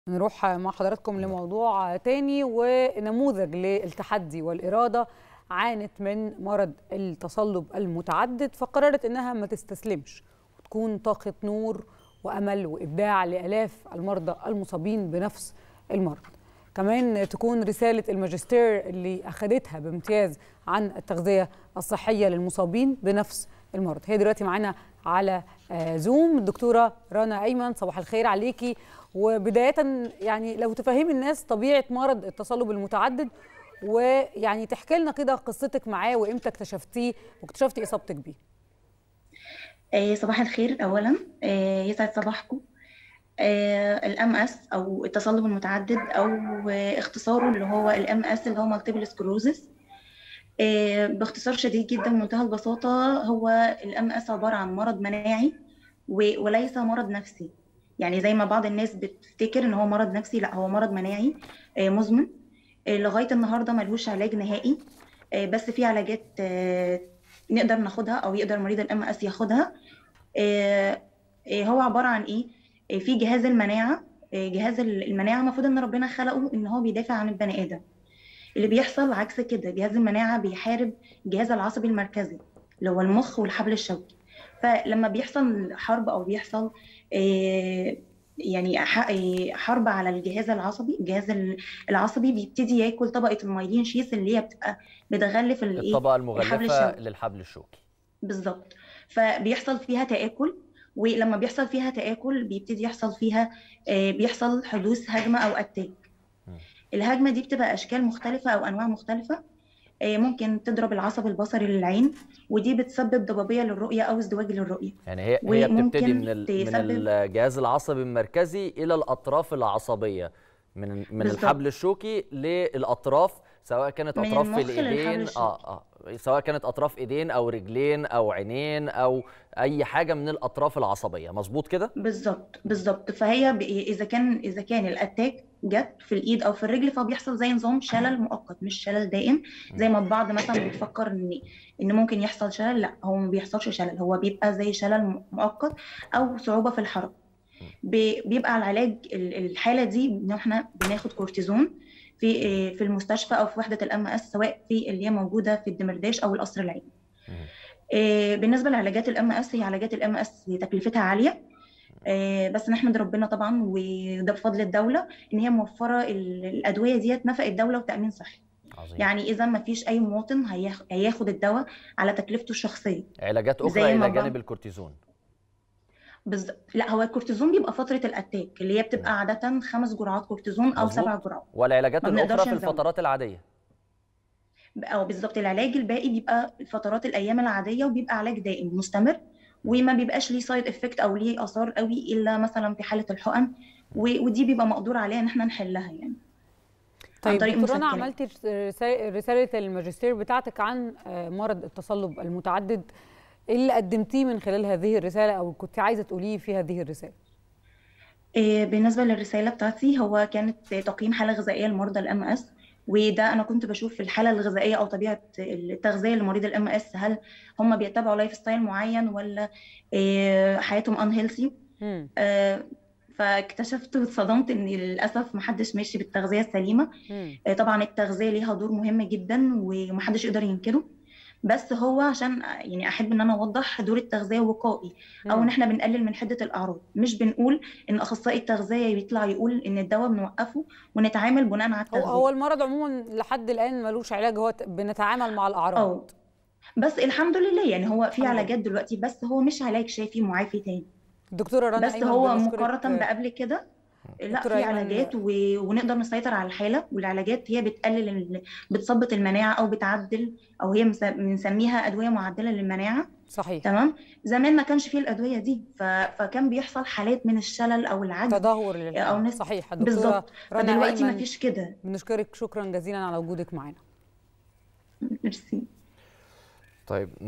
نروح مع حضراتكم لموضوع تاني ونموذج للتحدي والإرادة عانت من مرض التصلب المتعدد فقررت إنها ما تستسلمش وتكون طاقة نور وأمل وإبداع لآلاف المرضى المصابين بنفس المرض كمان تكون رسالة الماجستير اللي أخدتها بامتياز عن التغذية الصحية للمصابين بنفس المرض هي دلوقتي معانا على زوم الدكتورة رنا أيمن صباح الخير عليكي وبداية يعني لو تفهمي الناس طبيعة مرض التصلب المتعدد ويعني تحكي لنا كده قصتك معاه وامتى اكتشفتيه واكتشفتي اصابتك بيه. آه صباح الخير اولا آه يسعد صباحكم. آه الام اس او التصلب المتعدد او اختصاره اللي هو الام اس اللي هو مالتيبل سكلوزس. باختصار شديد جدا بمنتهى البساطه هو الام اس عباره عن مرض مناعي وليس مرض نفسي. يعني زي ما بعض الناس بتفتكر ان هو مرض نفسي لا هو مرض مناعي مزمن لغايه النهارده ملهوش علاج نهائي بس في علاجات نقدر ناخدها او يقدر مريض الام اس ياخدها هو عباره عن ايه في جهاز المناعه جهاز المناعه المفروض ان ربنا خلقه ان هو بيدافع عن البني ادم اللي بيحصل عكس كده جهاز المناعه بيحارب الجهاز العصبي المركزي اللي هو المخ والحبل الشوكي فلما بيحصل حرب او بيحصل يعني حرب على الجهاز العصبي الجهاز العصبي بيبتدي ياكل طبقه المايلين شيس اللي هي بتبقى بتغلف الطبقه المغلفه للحبل الشوكي بالظبط فبيحصل فيها تاكل ولما بيحصل فيها تاكل بيبتدي يحصل فيها بيحصل حدوث هجمه او اتاك الهجمه دي بتبقى اشكال مختلفه او انواع مختلفه ممكن تضرب العصب البصري للعين ودي بتسبب ضبابيه للرؤيه او ازدواج للرؤيه يعني هي هي بتبتدي من من الجهاز العصبي المركزي الى الاطراف العصبيه من من بالزبط. الحبل الشوكي للاطراف سواء كانت اطراف في الايدين اه اه سواء كانت اطراف ايدين او رجلين او عينين او اي حاجه من الاطراف العصبيه مظبوط كده بالظبط بالظبط فهي اذا كان اذا كان الاتاك جت في الايد او في الرجل فبيحصل زي نظام شلل مؤقت مش شلل دائم زي ما البعض مثلا بيفكر ان ان ممكن يحصل شلل لا هو ما بيحصلش شلل هو بيبقى زي شلل مؤقت او صعوبه في الحركه بيبقى العلاج الحاله دي ان احنا بناخد كورتيزون في في المستشفى او في وحده الام اس سواء في اللي هي موجوده في الدمرداش او القصر العيني بالنسبه لعلاجات الام اس هي علاجات الام اس تكلفتها عاليه بس نحمد ربنا طبعا وده بفضل الدوله ان هي موفره الادويه ديت نفق الدوله وتامين صحي عظيم. يعني اذا ما فيش اي مواطن هياخد الدواء على تكلفته الشخصيه علاجات اخرى الى جانب الكورتيزون بالظبط لا هو الكورتيزون بيبقى فتره الاتاك اللي هي بتبقى عاده خمس جرعات كورتيزون او سبع جرعات والعلاجات الاخرى في الفترات العاديه او بالظبط العلاج الباقي بيبقى فترات الايام العاديه وبيبقى علاج دائم مستمر وما بيبقاش ليه سايد افكت او ليه اثار قوي الا مثلا في حاله الحقن ودي بيبقى مقدور عليها ان احنا نحلها يعني طيب دكتور رنا عملتي رساله الماجستير بتاعتك عن مرض التصلب المتعدد ايه اللي قدمتيه من خلال هذه الرساله او كنت عايزه تقوليه في هذه الرساله بالنسبه للرساله بتاعتي هو كانت تقييم حاله غذائيه لمرضى الام اس وده انا كنت بشوف في الحاله الغذائيه او طبيعه التغذيه لمريض الام اس هل هم بيتبعوا لايف ستايل معين ولا حياتهم ان هيلثي فاكتشفت واتصدمت ان للاسف محدش ماشي بالتغذيه السليمه طبعا التغذيه ليها دور مهم جدا ومحدش يقدر ينكره بس هو عشان يعني احب ان انا اوضح دور التغذيه وقائي او ان احنا بنقلل من حده الاعراض مش بنقول ان اخصائي التغذيه بيطلع يقول ان الدواء بنوقفه ونتعامل بناء على التغذيه هو المرض عموما لحد الان ملوش علاج هو بنتعامل مع الاعراض أوه. بس الحمد لله يعني هو في علاجات دلوقتي بس هو مش علاج شافي معافي تاني دكتوره رنا بس هو مقارنه بقبل كده لا في علاجات و... ونقدر نسيطر على الحاله والعلاجات هي بتقلل ال... بتثبط المناعه او بتعدل او هي بنسميها ادويه معدله للمناعه صحيح تمام زمان ما كانش فيه الادويه دي ف... فكان بيحصل حالات من الشلل او العجز تدهور لل... او نس... صحيح بالظبط فدلوقتي ما فيش كده بنشكرك شكرا جزيلا على وجودك معنا ميرسي طيب